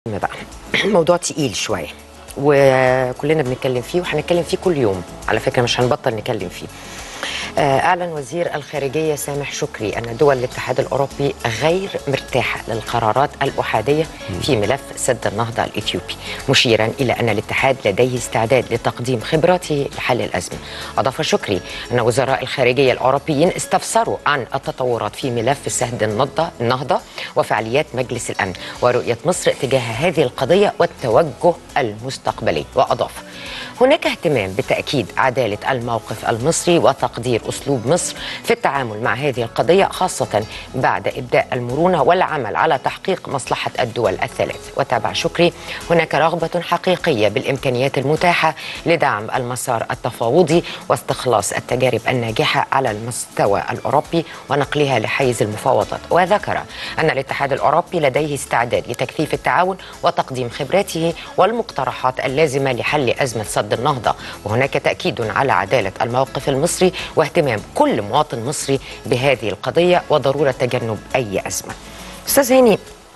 بقى موضوع تقيل شويه وكلنا بنتكلم فيه وهنتكلم فيه كل يوم على فكره مش هنبطل نتكلم فيه آه، أعلن وزير الخارجية سامح شكري أن دول الاتحاد الأوروبي غير مرتاحة للقرارات الأحادية في ملف سد النهضة الإثيوبي مشيرا إلى أن الاتحاد لديه استعداد لتقديم خبراته لحل الأزمة أضاف شكري أن وزراء الخارجية الأوروبيين استفسروا عن التطورات في ملف سد النهضة النهضة وفعاليات مجلس الأمن ورؤية مصر تجاه هذه القضية والتوجه المستقبلي وأضاف هناك اهتمام بتأكيد عدالة الموقف المصري وتقدير أسلوب مصر في التعامل مع هذه القضية خاصة بعد إبداء المرونة والعمل على تحقيق مصلحة الدول الثلاث وتابع شكري هناك رغبة حقيقية بالإمكانيات المتاحة لدعم المسار التفاوضي واستخلاص التجارب الناجحة على المستوى الأوروبي ونقلها لحيز المفاوضات وذكر أن الاتحاد الأوروبي لديه استعداد لتكثيف التعاون وتقديم خبراته والمقترحات اللازمة لحل أزمة سد النهضة وهناك تأكيد على عدالة الموقف المصري واهتمام كل مواطن مصري بهذه القضية وضرورة تجنب أي أزمة أستاذ هاني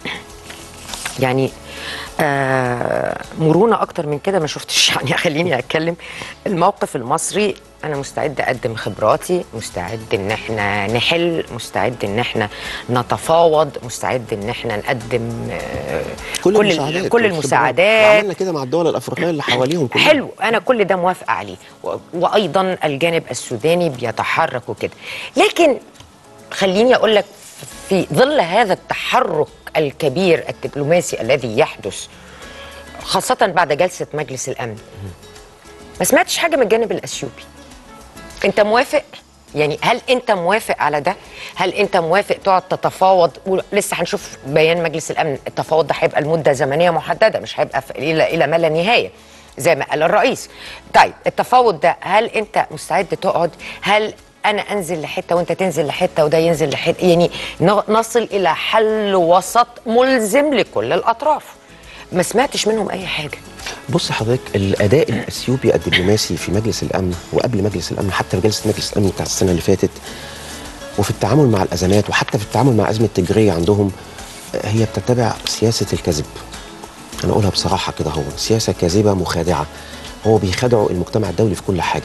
يعني آه مرونة أكتر من كده ما شفتش يعني خليني أتكلم الموقف المصري أنا مستعد أقدم خبراتي مستعد إن إحنا نحل مستعد إن إحنا نتفاوض مستعد إن إحنا نقدم آه كل, كل المساعدات كل والخبرات. المساعدات وعملنا كده مع الدول الافريقيه اللي حواليهم كلهم حلو انا كل ده موافقه عليه و- وايضا الجانب السوداني بيتحرك وكده لكن خليني اقول لك في ظل هذا التحرك الكبير الدبلوماسي الذي يحدث خاصه بعد جلسه مجلس الامن ما سمعتش حاجه من الجانب الاثيوبي انت موافق يعني هل انت موافق على ده هل انت موافق تقعد تتفاوض ولسه هنشوف بيان مجلس الامن التفاوض ده هيبقى لمده زمنيه محدده مش هيبقى في- الى الى ما لا نهايه زي ما قال الرئيس طيب التفاوض ده هل انت مستعد تقعد هل انا انزل لحته وانت تنزل لحته وده ينزل لحته يعني ن- نصل الى حل وسط ملزم لكل الاطراف ما سمعتش منهم اي حاجه بص حضرتك الاداء الاثيوبي الدبلوماسي في مجلس الامن وقبل مجلس الامن حتى في جلسه مجلس الامن بتاع السنه اللي فاتت وفي التعامل مع الازمات وحتى في التعامل مع ازمه تجريه عندهم آه، هي بتتبع سياسه الكذب انا اقولها بصراحه كده هو سياسه كاذبه مخادعه هو بيخدعوا المجتمع الدولي في كل حاجه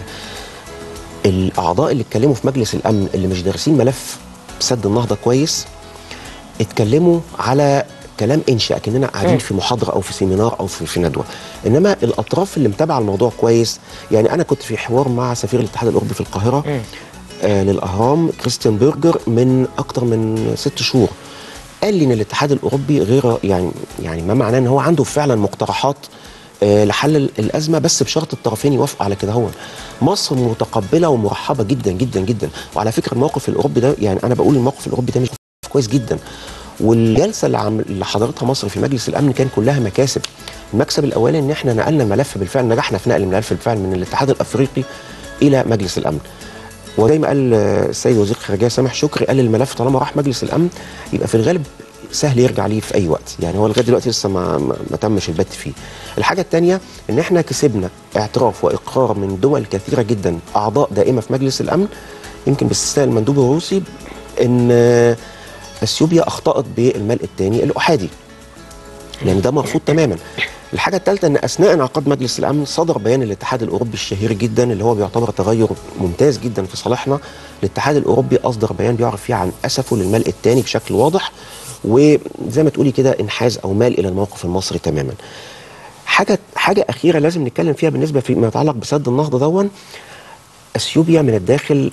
الاعضاء اللي اتكلموا في مجلس الامن اللي مش دارسين ملف سد النهضه كويس اتكلموا على كلام انشاء كاننا قاعدين في محاضره او في سيمينار او في, في ندوه انما الاطراف اللي متابعه الموضوع كويس يعني انا كنت في حوار مع سفير الاتحاد الاوروبي في القاهره آه للاهرام كريستيان بيرجر من اكتر من ست شهور قال لي ان الاتحاد الاوروبي غير يعني يعني ما معناه ان هو عنده فعلا مقترحات آه، لحل ال- الازمه بس بشرط الطرفين يوافقوا على كده هو مصر متقبله ومرحبه جدا جدا جدا وعلى فكره الموقف الاوروبي ده يعني انا بقول الموقف الاوروبي ده مش كويس جدا والجلسه اللي, عم اللي حضرتها مصر في مجلس الامن كان كلها مكاسب المكسب الاولاني ان احنا نقلنا الملف بالفعل نجحنا في نقل الملف بالفعل من الاتحاد الافريقي الى مجلس الامن وزي ما قال آه، السيد وزير الخارجيه سامح شكري قال الملف طالما راح مجلس الامن يبقى في الغالب سهل يرجع ليه في اي وقت يعني هو لغايه دلوقتي لسه ما, ما, ما تمش البت فيه الحاجه الثانيه ان احنا كسبنا اعتراف واقرار من دول كثيره جدا اعضاء دائمه في مجلس الامن يمكن باستثناء المندوب الروسي ان آه، اثيوبيا اخطات بالملء الثاني الاحادي يعني ده مرفوض تماما الحاجة الثالثة أن أثناء انعقاد مجلس الأمن صدر بيان الاتحاد الأوروبي الشهير جدا اللي هو بيعتبر تغير ممتاز جدا في صالحنا الاتحاد الأوروبي أصدر بيان بيعرف فيه عن أسفه للملء الثاني بشكل واضح وزي ما تقولي كده انحاز أو مال إلى الموقف المصري تماما حاجة حاجة أخيرة لازم نتكلم فيها بالنسبة فيما يتعلق بسد النهضة دون أثيوبيا من الداخل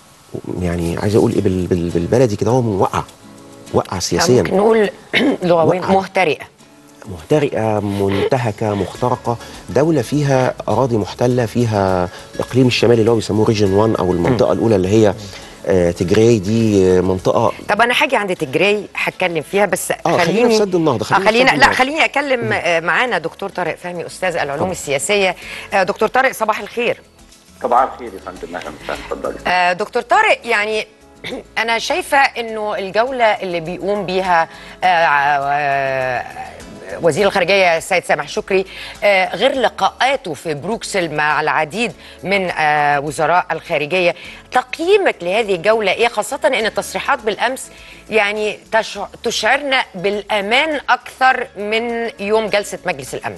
يعني عايز أقول إيه بال- بال- بالبلدي كده هو واقعة واقعة سياسيا ممكن نقول لغويا وقع. مهترئه مهترئه منتهكه مخترقه دوله فيها اراضي محتله فيها الاقليم الشمالي اللي هو بيسموه ريجن 1 او المنطقه الاولى اللي هي آه، تجري دي آه، منطقه طب انا حاجه عند تجري هتكلم فيها بس آه، خلينا خليني في سد النهضة، آه، خلينا في خلينا سد لا النهضة. خليني اكلم آه، معانا دكتور طارق فهمي استاذ العلوم طبعا. السياسيه آه، دكتور طارق صباح الخير صباح الخير يا فندم اهلا وسهلا اتفضلي آه، دكتور طارق يعني انا شايفه انه الجوله اللي بيقوم بيها آه، آه، وزير الخارجيه السيد سامح شكري آه، غير لقاءاته في بروكسل مع العديد من آه، وزراء الخارجيه تقييمك لهذه الجوله ايه خاصه ان التصريحات بالامس يعني تشع- تشعرنا بالامان اكثر من يوم جلسه مجلس الامن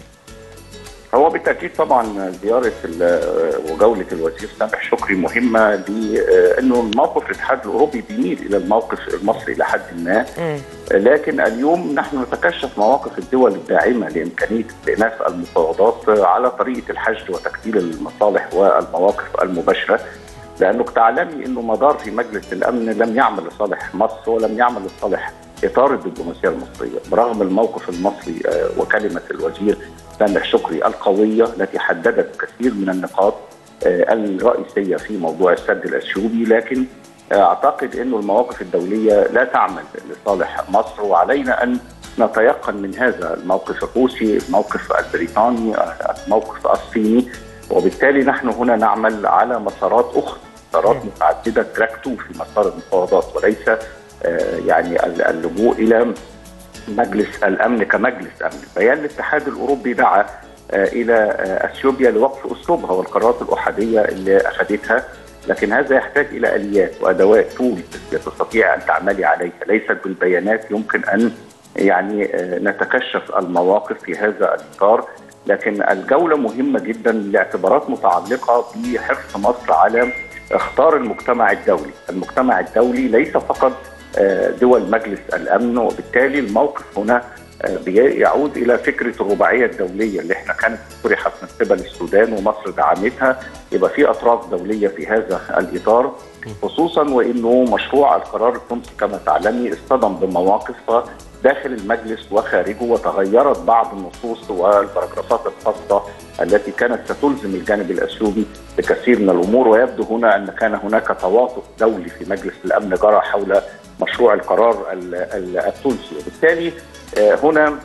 هو بالتاكيد طبعا زياره ال- وجوله الوزير سامح شكري مهمه لانه موقف الاتحاد الاوروبي بيميل الى الموقف المصري الى حد ما لكن اليوم نحن نتكشف مواقف الدول الداعمه لامكانيه استئناف المفاوضات على طريقه الحشد وتكتيل المصالح والمواقف المباشره لانك تعلمي انه مدار في مجلس الامن لم يعمل لصالح مصر ولم يعمل لصالح اطار الدبلوماسيه المصريه برغم الموقف المصري آه، وكلمه الوزير سامح شكري القويه التي حددت كثير من النقاط آه، الرئيسيه في موضوع السد الاثيوبي لكن آه، اعتقد انه المواقف الدوليه لا تعمل لصالح مصر وعلينا ان نتيقن من هذا الموقف الروسي، الموقف البريطاني، آه، الموقف الصيني وبالتالي نحن هنا نعمل على مسارات اخرى، مسارات متعدده تراك 2 في مسار المفاوضات وليس آه، يعني ال- اللجوء الى مجلس الامن كمجلس امن، بيان الاتحاد الاوروبي دعا آه، الى آه، اثيوبيا لوقف اسلوبها والقرارات الاحاديه اللي اخذتها لكن هذا يحتاج الى اليات وادوات تول تستطيع ان تعملي عليها ليست بالبيانات يمكن ان يعني آه، نتكشف المواقف في هذا الاطار لكن الجوله مهمه جدا لاعتبارات متعلقه بحرص مصر على اختار المجتمع الدولي، المجتمع الدولي ليس فقط آه، دول مجلس الامن وبالتالي الموقف هنا آه، بي- يعود الى فكره الرباعيه الدوليه اللي احنا كانت طرحت من قبل السودان ومصر دعمتها يبقى في اطراف دوليه في هذا الاطار خصوصا وانه مشروع القرار التونسي كما تعلمي اصطدم بمواقف داخل المجلس وخارجه وتغيرت بعض النصوص والبراجرافات الخاصه التي كانت ستلزم الجانب الاثيوبي بكثير من الامور ويبدو هنا ان كان هناك تواطؤ دولي في مجلس الامن جرى حول مشروع القرار ال- ال- التونسي وبالتالي آه، هنا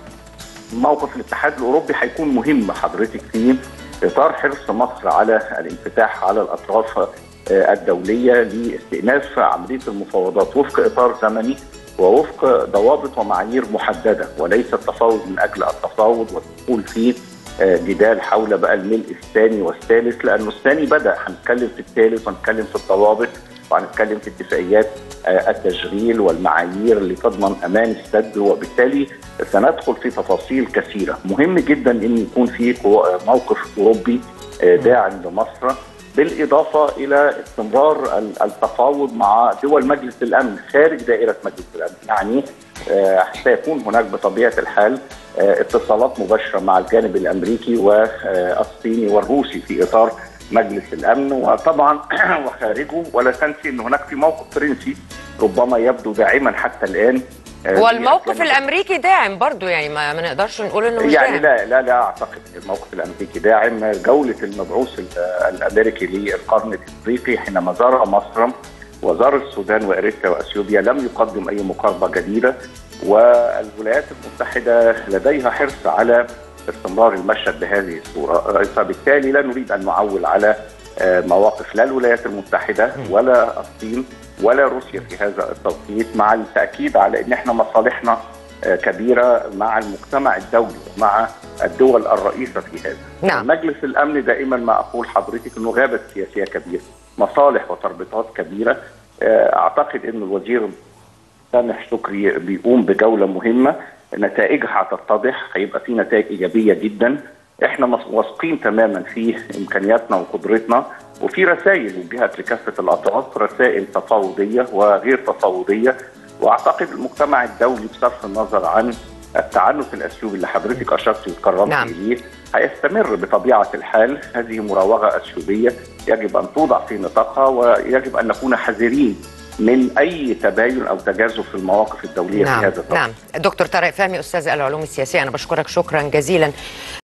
موقف الاتحاد الاوروبي هيكون مهم حضرتك في اطار حرص مصر على الانفتاح على الاطراف آه، الدوليه لاستئناف عمليه المفاوضات وفق اطار زمني ووفق ضوابط ومعايير محدده وليس التفاوض من اجل التفاوض والدخول في آه، جدال حول بقى الملء الثاني والثالث لانه الثاني بدا هنتكلم في الثالث وهنتكلم في الضوابط وهنتكلم في اتفاقيات آه، التشغيل والمعايير اللي تضمن امان السد وبالتالي سندخل في تفاصيل كثيره، مهم جدا ان يكون في قو- آه، موقف اوروبي آه، داعم لمصر بالاضافه الى استمرار ال- التفاوض مع دول مجلس الامن خارج دائره مجلس الامن، يعني آه، سيكون هناك بطبيعه الحال آه، اتصالات مباشره مع الجانب الامريكي والصيني والروسي في اطار مجلس الامن وطبعا وخارجه ولا تنسي ان هناك في موقف فرنسي ربما يبدو داعما حتى الان آه، والموقف يعني- الامريكي داعم برضو يعني ما, ما نقدرش نقول انه مش يعني داعم لا لا لا اعتقد الموقف الامريكي داعم جوله المبعوث ال- الامريكي للقرن الافريقي حينما زار مصر وزار السودان واريتريا واثيوبيا لم يقدم اي مقاربه جديده والولايات المتحده لديها حرص على استمرار المشهد بهذه الصوره فبالتالي لا نريد ان نعول على آه، مواقف لا الولايات المتحده ولا الصين ولا روسيا في هذا التوقيت مع التاكيد على ان احنا مصالحنا آه، كبيره مع المجتمع الدولي ومع الدول الرئيسه في هذا. نعم. مجلس الامن دائما ما اقول حضرتك انه غابه سياسيه كبيره، مصالح وتربطات كبيره آه، اعتقد ان الوزير سامح شكري بيقوم بجوله مهمه نتائجها هتتضح هيبقى في نتائج ايجابيه جدا احنا مص- واثقين تماما في امكانياتنا وقدرتنا وفي رسائل وجهت لكافه الاطراف رسائل تفاوضيه وغير تفاوضيه واعتقد المجتمع الدولي بصرف النظر عن التعنت الاثيوبي اللي حضرتك اشرت وتكرمت نعم. اليه هيستمر بطبيعه الحال هذه مراوغه اثيوبيه يجب ان توضع في نطاقها ويجب ان نكون حذرين من اي تباين او تجاذب في المواقف الدوليه في نعم هذا الطرف. نعم دكتور طارق فهمي استاذ العلوم السياسيه انا بشكرك شكرا جزيلا